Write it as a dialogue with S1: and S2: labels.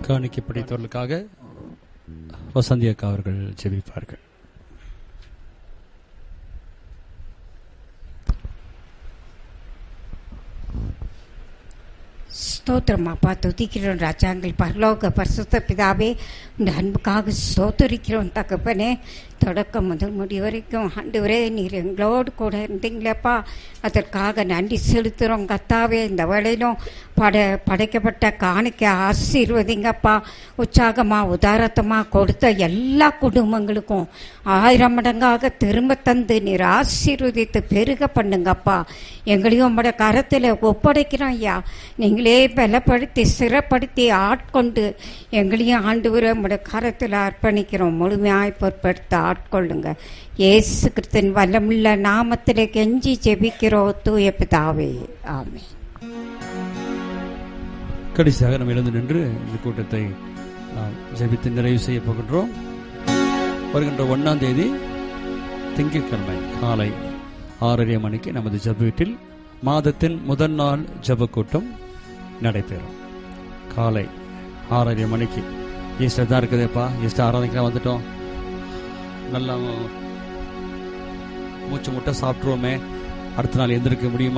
S1: காணிக்கை படைத்தவர்களுக்காக வசந்தி அக்கா அவர்கள் ஜெபிப்பார்கள்
S2: ஸ்தோத்திரம் அப்பா துதிக்கிறோம் ராஜாங்கள் பரலோக பரிசுத்த பிதாவே இந்த அன்புக்காக ஸ்தோத்தரிக்கிறோம் தகப்பனே தொடக்கம் முதல் முடி வரைக்கும் ஆண்டவரே நீர் எங்களோடு கூட இருந்தீங்களேப்பா அதற்காக நன்றி செலுத்துகிறோம் கத்தாவே இந்த வேளையிலும் பட படைக்கப்பட்ட காணிக்க ஆசீர்வதிங்கப்பா உற்சாகமாக உதாரத்தமாக கொடுத்த எல்லா குடும்பங்களுக்கும் ஆயிரம் மடங்காக திரும்ப தந்து நீர் ஆசீர்வதித்து பெருக பண்ணுங்கப்பா எங்களையும் உங்களோட கரத்தில் ஒப்படைக்கிறோம் ஐயா நீங்களே பலப்படுத்தி சிறப்படுத்தி ஆட்கொண்டு எங்களையும் ஆண்டு வர உங்களோட கரத்தில் அர்ப்பணிக்கிறோம் முழுமையாய் பொருட்படுத்த ஆட்கொள்ளுங்க இயேசு கிறிஸ்தன் வல்லமுள்ள நாமத்தில் கெஞ்சி ஜெபிக்கிறோம் தூய பிதாவே ஆமென்
S1: கடைசியாக நம்ம எழுந்து நின்று இந்த கூட்டத்தை நாம் ஜெபித்து நிறைவு செய்ய போகின்றோம் வருகின்ற ஒன்னாம் தேதி திங்கட்கிழமை காலை ஆறரை மணிக்கு நமது ஜெப வீட்டில் மாதத்தின் முதல் நாள் ஜெப கூட்டம் நடைபெறும் காலை ஆறரை மணிக்கு ஈஸ்டர் தான் இருக்குதுப்பா ஈஸ்டர் ஆறாரைக்கெல்லாம் வந்துட்டோம் நல்லா மூச்சு முட்டை சாப்பிட்ருவோமே அடுத்த நாள் எந்திருக்க முடியுமா